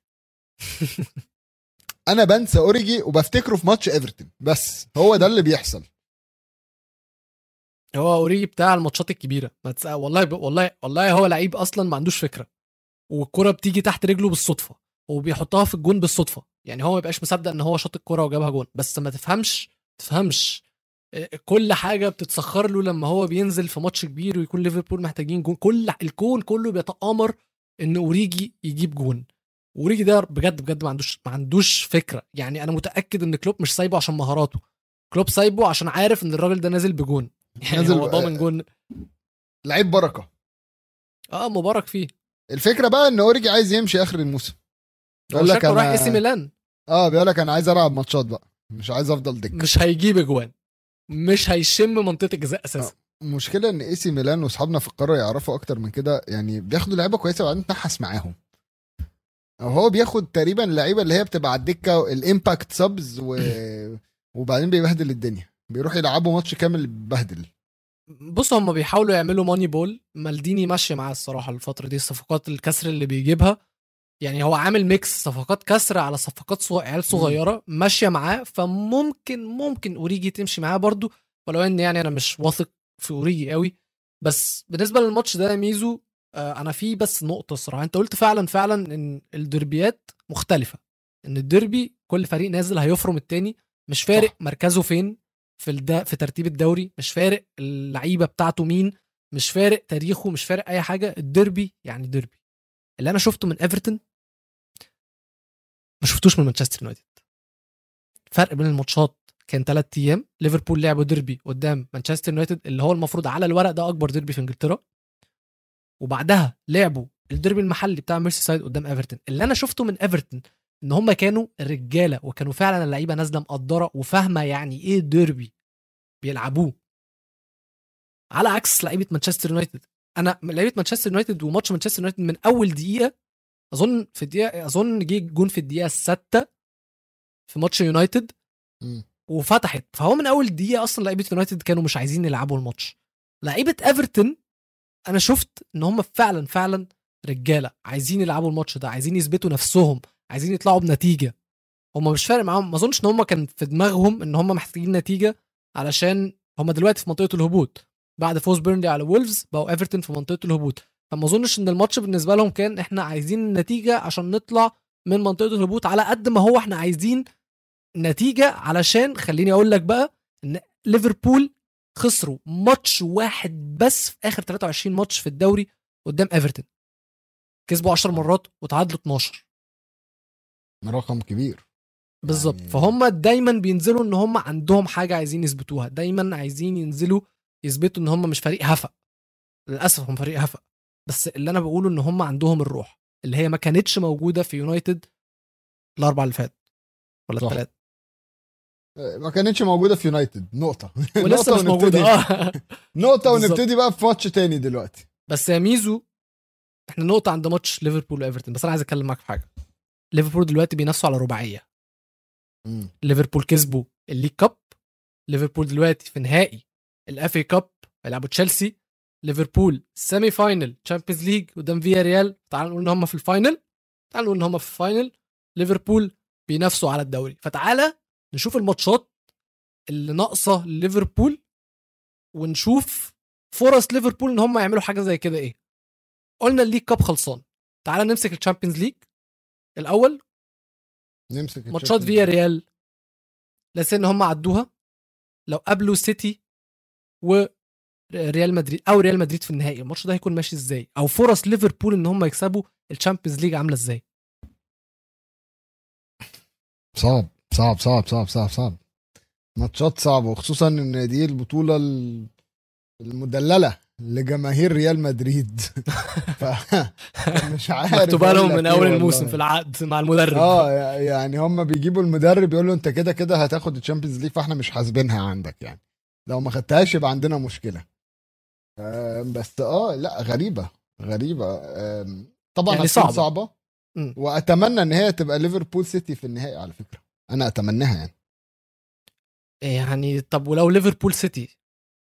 انا بنسى اوريجي وبفتكره في ماتش ايفرتون بس هو ده اللي بيحصل هو اوريجي بتاع الماتشات الكبيره ما تس... والله ب... والله والله هو لعيب اصلا ما عندوش فكره والكره بتيجي تحت رجله بالصدفه وبيحطها في الجون بالصدفه يعني هو ما يبقاش مصدق ان هو شاط الكره وجابها جون بس ما تفهمش تفهمش إيه، كل حاجه بتتسخر له لما هو بينزل في ماتش كبير ويكون ليفربول محتاجين جون كل الكون كله بيتآمر ان اوريجي يجيب جون اوريجي ده بجد بجد ما عندوش ما عندوش فكره يعني انا متاكد ان كلوب مش سايبه عشان مهاراته كلوب سايبه عشان عارف ان الراجل ده نازل بجون يعني نازل- هو ضامن جون لعيب بركه اه مبارك فيه الفكره بقى ان اوريجي عايز يمشي اخر الموسم هو بيقول لك شكله رايح انا اي سي ميلان اه بيقول لك انا عايز العب ماتشات بقى مش عايز افضل دك مش هيجيب اجوان مش هيشم منطقه الجزاء اساسا المشكله ان اي سي ميلان واصحابنا في القاره يعرفوا اكتر من كده يعني بياخدوا لعيبه كويسه وبعدين تنحس معاهم أو هو بياخد تقريبا اللعيبه اللي هي بتبقى على الدكه الامباكت سبز و... وبعدين بيبهدل الدنيا بيروح يلعبوا ماتش كامل بيبهدل بص هم بيحاولوا يعملوا ماني بول مالديني ماشي معاه الصراحه الفتره دي الصفقات الكسر اللي بيجيبها يعني هو عامل ميكس صفقات كسر على صفقات صغ... عيال صغيره ماشيه معاه فممكن ممكن اوريجي تمشي معاه برضو ولو ان يعني انا مش واثق في اوريجي قوي بس بالنسبه للماتش ده يا ميزو آه، انا في بس نقطه الصراحه انت قلت فعلا فعلا ان الدربيات مختلفه ان الديربي كل فريق نازل هيفرم التاني مش فارق صح. مركزه فين في الد... في ترتيب الدوري مش فارق اللعيبه بتاعته مين مش فارق تاريخه مش فارق اي حاجه الديربي يعني ديربي اللي انا شفته من ايفرتون ما شفتوش من مانشستر يونايتد فرق بين الماتشات كان ثلاث ايام ليفربول لعبوا ديربي قدام مانشستر يونايتد اللي هو المفروض على الورق ده اكبر ديربي في انجلترا وبعدها لعبوا الديربي المحلي بتاع ميرسي سايد قدام ايفرتون اللي انا شفته من ايفرتون ان هم كانوا رجاله وكانوا فعلا اللعيبه نازله مقدره وفاهمه يعني ايه ديربي بيلعبوه على عكس لعيبه مانشستر يونايتد انا لعيبه مانشستر يونايتد وماتش مانشستر يونايتد من اول دقيقه اظن في الدقيقه اظن جه جون في الدقيقه السادسه في ماتش يونايتد مم. وفتحت فهو من اول دقيقه اصلا لعيبه يونايتد كانوا مش عايزين يلعبوا الماتش لعيبه ايفرتون انا شفت ان هم فعلا فعلا رجاله عايزين يلعبوا الماتش ده عايزين يثبتوا نفسهم عايزين يطلعوا بنتيجه هم مش فارق معاهم ما اظنش ان هم كان في دماغهم ان هم محتاجين نتيجه علشان هم دلوقتي في منطقه الهبوط بعد فوز بيرنلي على وولفز بقوا ايفرتون في منطقه الهبوط فما اظنش ان الماتش بالنسبه لهم كان احنا عايزين النتيجه عشان نطلع من منطقه الهبوط على قد ما هو احنا عايزين نتيجه علشان خليني اقول لك بقى ان ليفربول خسروا ماتش واحد بس في اخر 23 ماتش في الدوري قدام ايفرتون كسبوا 10 مرات وتعادلوا 12 رقم كبير بالظبط يعني- فهم دايما بينزلوا ان هم عندهم حاجه عايزين يثبتوها دايما عايزين ينزلوا يثبتوا ان هم مش فريق هفا للاسف هم فريق هفا بس اللي انا بقوله ان هم عندهم الروح اللي هي ما كانتش موجوده في يونايتد الاربع اللي فات ولا صح. الثلاث ما كانتش موجوده في يونايتد نقطه ولسه نقطة مش موجوده ونبتدي. اه نقطه بالظبط. ونبتدي بقى في ماتش تاني دلوقتي بس يا ميزو احنا نقطه عند ماتش ليفربول وايفرتون بس انا عايز اتكلم معاك في حاجه ليفربول دلوقتي بينافسوا على رباعيه مم. ليفربول كسبوا الليج كاب ليفربول دلوقتي في نهائي الاف اي كاب هيلعبوا تشيلسي ليفربول سيمي فاينل تشامبيونز ليج قدام فيا ريال تعال نقول ان هم في الفاينل تعال نقول ان هم في الفاينل ليفربول بينافسوا على الدوري فتعالى نشوف الماتشات اللي ناقصه ليفربول ونشوف فرص ليفربول ان هم يعملوا حاجه زي كده ايه قلنا الليج كاب خلصان تعالى نمسك الشامبيونز ليج الاول نمسك ماتشات الشامبيونز فيا ريال لسه ان هم عدوها لو قابلوا سيتي وريال مدريد او ريال مدريد في النهائي الماتش ده هيكون ماشي ازاي او فرص ليفربول ان هم يكسبوا الشامبيونز ليج عامله ازاي صعب صعب صعب صعب صعب صعب ماتشات صعبة وخصوصا ان دي البطولة ال- المدللة لجماهير ريال مدريد ف مش عارف مكتوبه أقول لهم لك من إيه اول والله. الموسم في العقد مع المدرب اه يعني هم بيجيبوا المدرب يقولوا انت كده كده هتاخد الشامبيونز ليج فاحنا مش حاسبينها عندك يعني لو ما خدتهاش يبقى عندنا مشكله آه بس اه لا غريبه غريبه آه طبعا يعني هتكون صعبة. صعبه مم. واتمنى ان هي تبقى ليفربول سيتي في النهائي على فكره انا اتمناها يعني يعني طب ولو ليفربول سيتي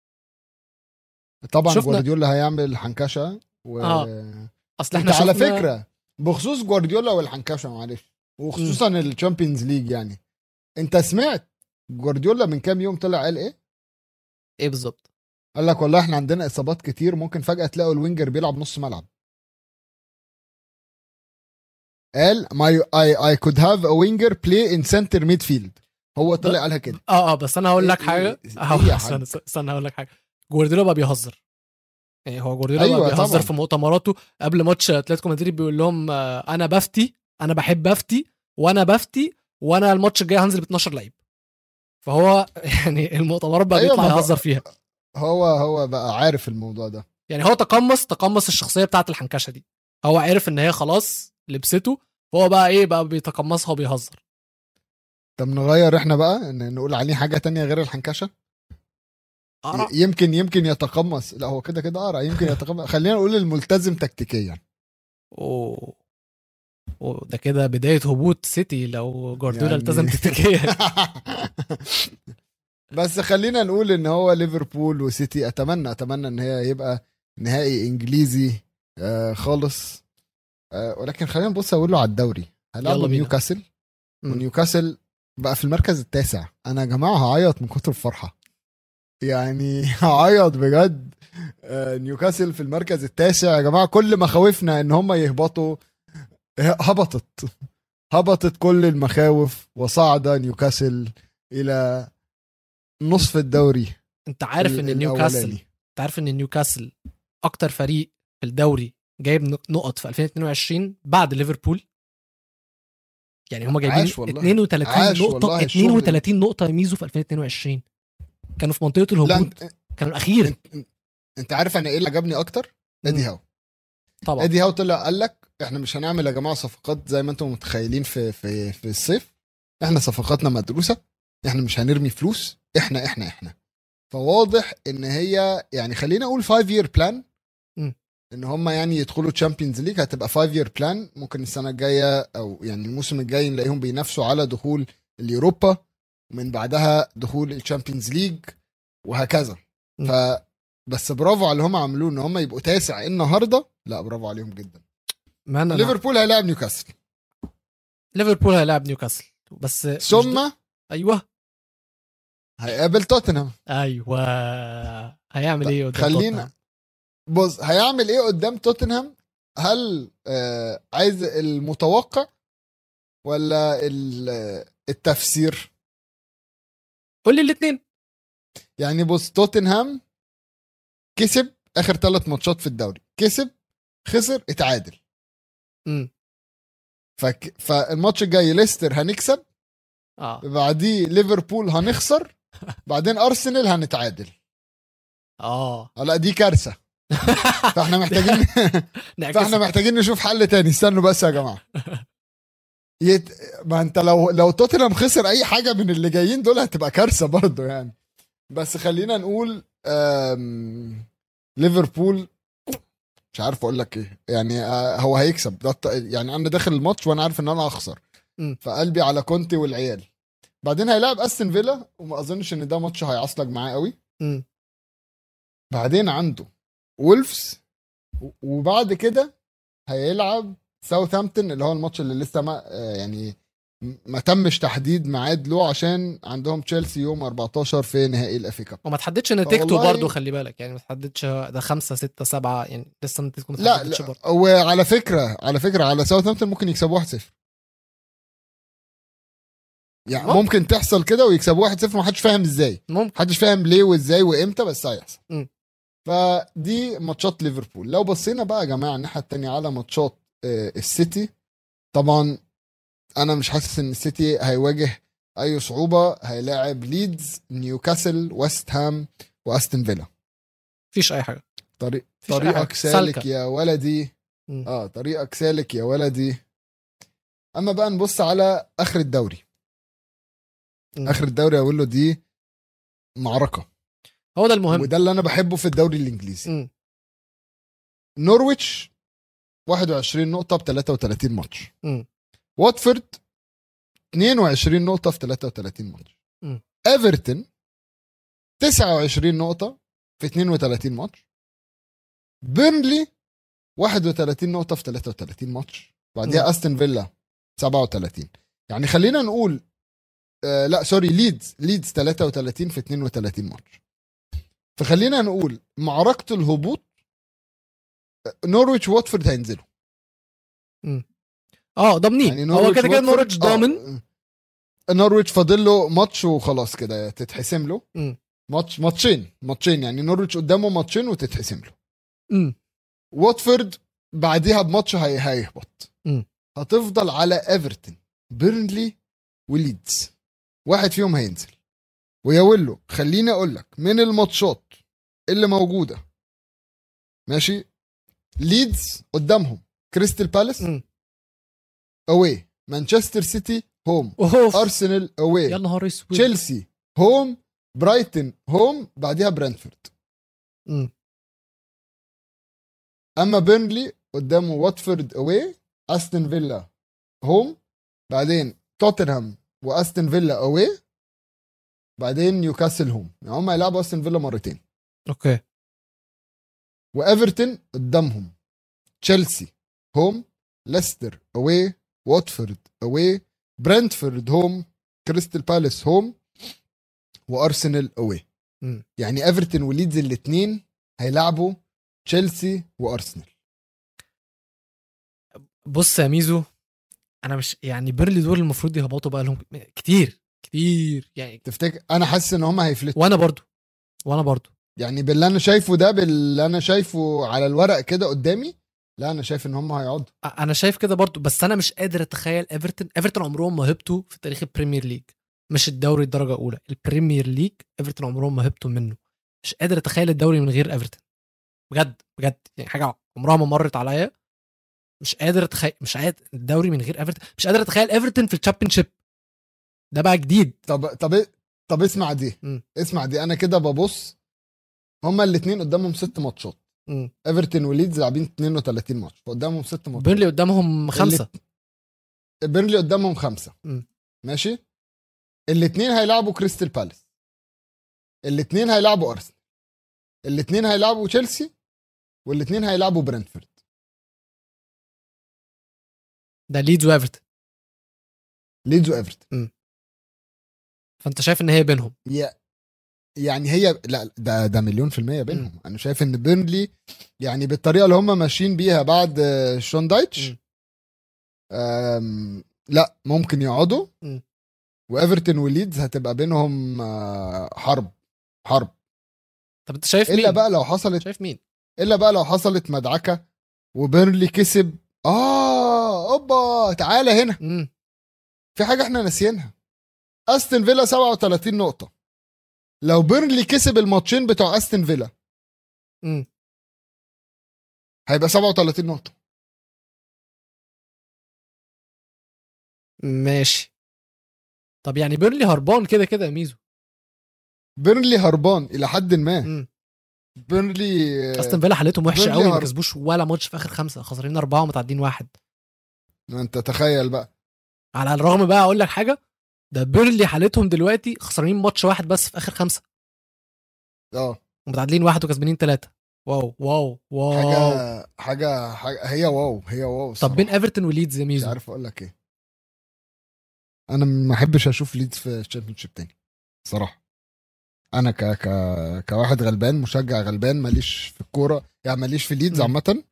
طبعا شفنا- جوارديولا هيعمل حنكشه و... آه. اصل انت احنا على شفنا- فكره بخصوص جوارديولا والحنكشه معلش وخصوصا الشامبيونز ليج يعني انت سمعت جوارديولا من كام يوم طلع قال ايه؟ ايه بالظبط قال لك والله احنا عندنا اصابات كتير ممكن فجاه تلاقوا الوينجر بيلعب نص ملعب قال my I, I could have a winger play in center midfield هو طلع قالها كده اه اه بس انا هقول لك إيه- حاجه إيه- هقول- إيه يا استنى حاج؟ استنى هقول لك حاجه جوارديولا بقى بيهزر يعني هو جوارديولا أيوة بقى بيهزر طبعاً. في مؤتمراته قبل ماتش اتلتيكو مدريد بيقول لهم آه، انا بفتي انا بحب افتي وانا بفتي وانا الماتش الجاي هنزل ب 12 لعيب فهو يعني المؤتمرات بقى أيوة، بيطلع ما بقى- يهزر فيها هو هو بقى عارف الموضوع ده يعني هو تقمص تقمص الشخصيه بتاعت الحنكشه دي هو عرف ان هي خلاص لبسته فهو بقى ايه بقى بيتقمصها وبيهزر طب نغير احنا بقى ان نقول عليه حاجه تانية غير الحنكشه قرع ي- يمكن يمكن يتقمص لا هو كده كده قرع يمكن يتقمص خلينا نقول الملتزم تكتيكيا اوه أوه، ده كده بدايه هبوط سيتي لو جوارديولا يعني- التزم تكتيكيا بس خلينا نقول ان هو ليفربول وسيتي اتمنى اتمنى ان هي يبقى نهائي انجليزي آه خالص آه ولكن خلينا نبص اقول له على الدوري يلا هيلعبوا بينا. نيوكاسل مم. ونيوكاسل بقى في المركز التاسع انا يا جماعه هعيط من كتر الفرحه يعني هعيط بجد آه، نيوكاسل في المركز التاسع يا جماعه كل مخاوفنا ان هم يهبطوا ه- هبطت هبطت كل المخاوف وصعد نيوكاسل الى نصف الدوري انت عارف ان ال- نيوكاسل الأولاني. انت عارف ان نيوكاسل اكتر فريق في الدوري جايب نق- نقط في 2022 بعد ليفربول يعني هم جايبين عاش والله. 32 عاش نقطة والله الشغل. 32 نقطة يميزوا في 2022 كانوا في منطقة لا الهبوط انت, كانوا الاخير انت, انت عارف انا ايه اللي عجبني اكتر ادي مم. هاو طبعا ادي هاو طلع قال لك احنا مش هنعمل يا جماعه صفقات زي ما انتم متخيلين في في في الصيف احنا صفقاتنا مدروسه احنا مش هنرمي فلوس احنا احنا احنا فواضح ان هي يعني خلينا اقول 5 يير بلان مم. ان هم يعني يدخلوا تشامبيونز ليج هتبقى 5 يير بلان ممكن السنه الجايه او يعني الموسم الجاي نلاقيهم بينافسوا على دخول اليوروبا ومن بعدها دخول الشامبيونز ليج وهكذا مم. ف بس برافو على اللي هم عملوه ان هم يبقوا تاسع النهارده لا برافو عليهم جدا ما انا ليفربول هيلاعب نيوكاسل ليفربول هيلاعب نيوكاسل بس مش ثم ده- ايوه هيقابل توتنهام ايوه هيعمل ايه قدام خلينا توتنهام؟ بص هيعمل ايه قدام توتنهام هل آه عايز المتوقع ولا ال- التفسير قول لي الاثنين يعني بص توتنهام كسب اخر ثلاث ماتشات في الدوري كسب خسر اتعادل امم فك... فالماتش الجاي ليستر هنكسب اه بعديه ليفربول هنخسر بعدين ارسنال هنتعادل اه آه، لا دي كارثه فاحنا محتاجين فاحنا محتاجين نشوف حل تاني استنوا بس يا جماعه يت... ما انت لو لو توتنهام خسر اي حاجه من اللي جايين دول هتبقى كارثه برضه يعني بس خلينا نقول أم... ليفربول مش عارف اقول لك ايه يعني آه، هو هيكسب ده الط- يعني انا داخل الماتش وانا عارف ان انا هخسر مم. فقلبي على كونتي والعيال بعدين هيلاعب استون فيلا وما اظنش ان ده ماتش هيعصلك معاه قوي مم. بعدين عنده وولفز و- وبعد كده هيلعب ساوثهامبتون اللي هو الماتش اللي لسه ما آه، يعني م- ما تمش تحديد ميعاد له عشان عندهم تشيلسي يوم 14 في نهائي الافي كاب وما تحددش نتيجته والله- برضه خلي بالك يعني ما تحددش ده خمسة ستة سبعة يعني لسه نتيجته ما لا تحددتش لا برضه وعلى فكره على فكره على ساوثهامبتون ممكن يكسبوا 1-0 يعني ممكن. ممكن تحصل كده ويكسبوا 1-0 ما حدش فاهم ازاي ممكن محدش فاهم ليه وازاي وامتى بس هيحصل مم. فدي ماتشات ليفربول لو بصينا بقى يا جماعه الناحيه التانية على ماتشات آه، السيتي طبعا انا مش حاسس ان السيتي هيواجه اي صعوبه هيلاعب ليدز نيوكاسل ويست هام واستون فيلا مفيش اي حاجه طريق مفيش أي طريقك حاجة. سالك سالكة. يا ولدي مم. اه طريقك سالك يا ولدي اما بقى نبص على اخر الدوري مم. اخر الدوري اقول له دي معركه هو ده المهم وده اللي انا بحبه في الدوري الانجليزي مم. نورويتش 21 نقطة ب 33 ماتش مم. واتفورد 22 نقطة في 33 ماتش مم. ايفرتون 29 نقطة في 32 ماتش بيرنلي 31 نقطة في 33 ماتش بعديها مم. استون فيلا 37 يعني خلينا نقول آه لا سوري ليدز ليدز 33 في 32 ماتش فخلينا نقول معركة الهبوط آه، نورويتش واتفورد هينزلوا اه ضامنين يعني هو نورويتش كده كده واتفورد- نورwich ضامن آه، نورويتش فاضل له ماتش وخلاص كده تتحسم له مم. ماتش ماتشين ماتشين يعني نورويتش قدامه ماتشين وتتحسم له مم. واتفورد بعديها بماتش هي هيهبط مم. هتفضل على ايفرتون بيرنلي وليدز واحد فيهم هينزل ويا ويلو خليني اقول لك من الماتشات اللي موجوده ماشي ليدز قدامهم كريستال بالاس مم. اواي مانشستر سيتي هوم اوف ارسنال اواي يا نهار اسود تشيلسي هوم برايتن هوم بعديها برنتفورد مم. اما بيرنلي قدامه واتفورد اواي استون فيلا هوم بعدين توتنهام واستون فيلا اواي بعدين نيوكاسل هوم يعني هم هيلعبوا استون فيلا مرتين اوكي وايفرتون قدامهم تشيلسي هوم ليستر اواي واتفورد اواي برنتفورد هوم كريستال بالاس هوم وارسنال اواي مم. يعني ايفرتون وليدز الاثنين هيلعبوا تشيلسي وارسنال بص يا ميزو انا مش يعني بيرلي دول المفروض يهبطوا بقى لهم كتير كتير يعني تفتكر انا حاسس ان هم هيفلتوا وانا برضو وانا برضو يعني باللي انا شايفه ده باللي انا شايفه على الورق كده قدامي لا انا شايف ان هم هيقعدوا أ- انا شايف كده برضو بس انا مش قادر اتخيل ايفرتون ايفرتون عمرهم ما هبطوا في تاريخ البريمير ليج مش الدوري الدرجه الاولى البريمير ليج ايفرتون عمرهم ما هبطوا منه مش قادر اتخيل الدوري من غير ايفرتون بجد بجد يعني حاجه عمرها ما مرت عليا مش قادر اتخيل مش قادر الدوري من غير ايفرتون مش قادر اتخيل ايفرتون في الشامبيونشيب ده بقى جديد طب طب طب اسمع دي مم. اسمع دي انا كده ببص هما الاثنين قدامهم ست ماتشات مم. ايفرتون وليدز لاعبين 32 ماتش فقدامهم ست ماتشات بيرلي قدامهم خمسه بيرلي قدامهم خمسه مم. ماشي الاثنين هيلعبوا كريستال بالاس الاثنين هيلعبوا ارسنال الاثنين هيلعبوا تشيلسي والاثنين هيلعبوا برنتفورد ده ليدز وايفرتون ليدز وايفرتون فانت شايف ان هي بينهم يا- يعني هي لا ده ده مليون في المية بينهم انا شايف ان بيرنلي يعني بالطريقة اللي هم ماشيين بيها بعد آه، شون دايتش مم. آم، لا ممكن يقعدوا مم. وايفرتون وليدز هتبقى بينهم آه، حرب حرب طب انت شايف الا مين بقى لو حصلت شايف مين الا بقى لو حصلت مدعكة وبيرنلي كسب اه اوبا تعالى هنا مم. في حاجة احنا ناسيينها استون فيلا 37 نقطة لو بيرنلي كسب الماتشين بتوع استون فيلا مم. هيبقى 37 نقطة ماشي طب يعني بيرلي هربان كده كده يا ميزو بيرنلي هربان إلى حد ما مم. بيرنلي استون فيلا حالتهم وحشه بيرلي قوي ما هرب. كسبوش ولا ماتش في اخر خمسه خسرانين اربعه ومتعدين واحد ما انت تخيل بقى على الرغم بقى اقول لك حاجه ده بيرلي حالتهم دلوقتي خسرانين ماتش واحد بس في اخر خمسه اه ومتعادلين واحد وكسبانين ثلاثه واو واو واو حاجة حاجة حاجة هي واو هي واو طب الصراحة. بين ايفرتون وليدز يا مش ميزو عارف اقول لك ايه انا ما احبش اشوف ليدز في الشامبيون شيب تاني صراحة انا ك ك كواحد غلبان مشجع غلبان ماليش في الكورة يعني ماليش في ليدز مم. عامة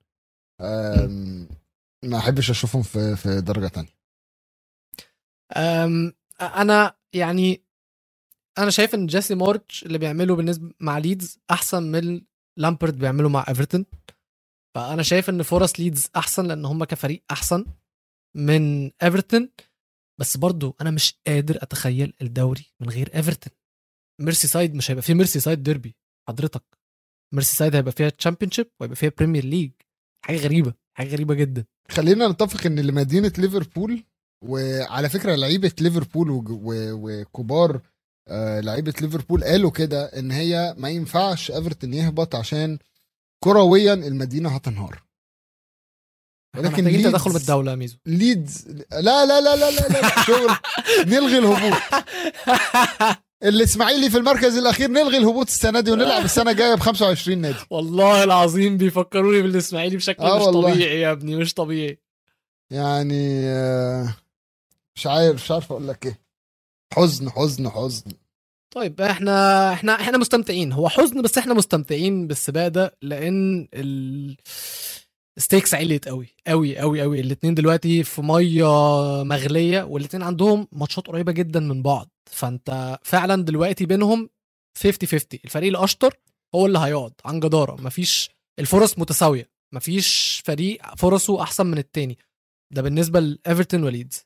أم، ما احبش اشوفهم في في درجة تانية أم انا يعني انا شايف ان جيسي مارش اللي بيعمله بالنسبه مع ليدز احسن من لامبرد بيعمله مع ايفرتون فانا شايف ان فرص ليدز احسن لان هم كفريق احسن من ايفرتون بس برضو انا مش قادر اتخيل الدوري من غير ايفرتون ميرسي سايد مش هيبقى فيه ميرسي سايد ديربي حضرتك ميرسي سايد هيبقى فيها تشامبيونشيب وهيبقى فيها بريمير ليج حاجه غريبه حاجه غريبه جدا خلينا نتفق ان لمدينه ليفربول وعلى فكره لعيبه ليفربول وج- و- وكبار آه، لعيبه ليفربول قالوا كده ان هي ما ينفعش ايفرتون يهبط عشان كرويا المدينه هتنهار ولكن ولكن محتاجين ليدز- تدخل من الدوله يا ميزو ليدز لا لا لا لا لا, لا. شغل نلغي الهبوط الاسماعيلي في المركز الاخير نلغي الهبوط السنه دي ونلعب السنه الجايه ب 25 نادي والله العظيم بيفكروني بالاسماعيلي بشكل آه مش والله. طبيعي يا ابني مش طبيعي يعني آه، مش عارف مش عارف اقول لك ايه حزن حزن حزن طيب احنا احنا احنا مستمتعين هو حزن بس احنا مستمتعين بالسباق ده لان ال ستيكس عليت قوي قوي قوي قوي الاثنين دلوقتي في ميه مغليه والاثنين عندهم ماتشات قريبه جدا من بعض فانت فعلا دلوقتي بينهم 50 50 الفريق الاشطر هو اللي هيقعد عن جداره مفيش الفرص متساويه مفيش فريق فرصه احسن من التاني ده بالنسبه لايفرتون وليدز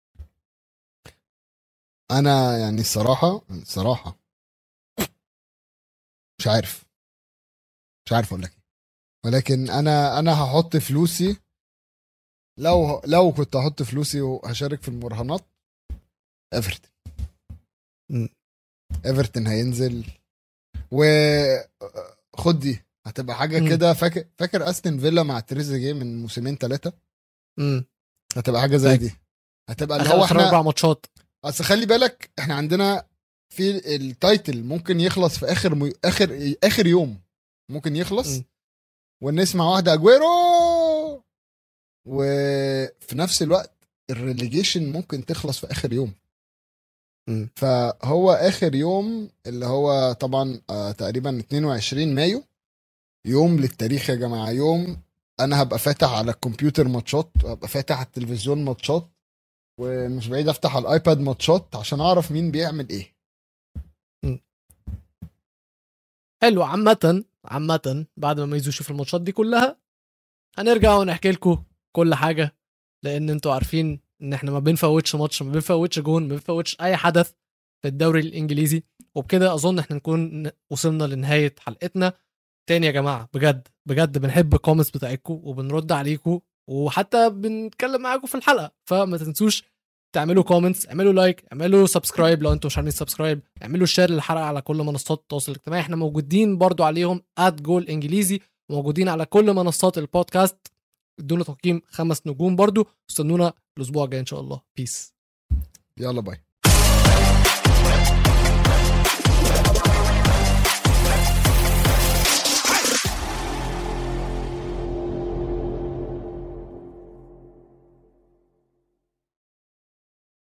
انا يعني الصراحه الصراحه مش عارف مش عارف اقول لك ايه ولكن انا انا هحط فلوسي لو لو كنت هحط فلوسي وهشارك في المراهنات ايفرتون مم. ايفرتون هينزل و خد دي هتبقى حاجه مم. كده فاكر فاكر استون فيلا مع تريزيجيه من موسمين ثلاثه امم هتبقى حاجه زي فاكر. دي هتبقى اللي اخر هو آخر احنا اربع ماتشات اصل خلي بالك احنا عندنا في التايتل ممكن يخلص في اخر مي... اخر اخر يوم ممكن يخلص م. ونسمع واحده اجويرو وفي نفس الوقت الريليجيشن ممكن تخلص في اخر يوم م. فهو اخر يوم اللي هو طبعا آه تقريبا 22 مايو يوم للتاريخ يا جماعه يوم انا هبقى فاتح على الكمبيوتر ماتشات وهبقى فاتح على التلفزيون ماتشات ومش بعيد افتح على الايباد ماتشات عشان اعرف مين بيعمل ايه حلو عامة عامة بعد ما ميزو يشوف الماتشات دي كلها هنرجع ونحكي لكم كل حاجة لأن انتوا عارفين إن احنا ما بنفوتش ماتش ما بنفوتش جون ما بنفوتش أي حدث في الدوري الإنجليزي وبكده أظن احنا نكون وصلنا لنهاية حلقتنا تاني يا جماعة بجد بجد بنحب الكومنتس بتاعتكم وبنرد عليكم وحتى بنتكلم معاكم في الحلقة فما تنسوش تعملوا كومنتس اعملوا لايك اعملوا سبسكرايب لو انتوا مش عاملين سبسكرايب اعملوا شير للحلقه على كل منصات التواصل الاجتماعي احنا موجودين برضو عليهم ات جول انجليزي موجودين على كل منصات البودكاست ادونا تقييم خمس نجوم برضو استنونا الاسبوع الجاي ان شاء الله بيس يلا باي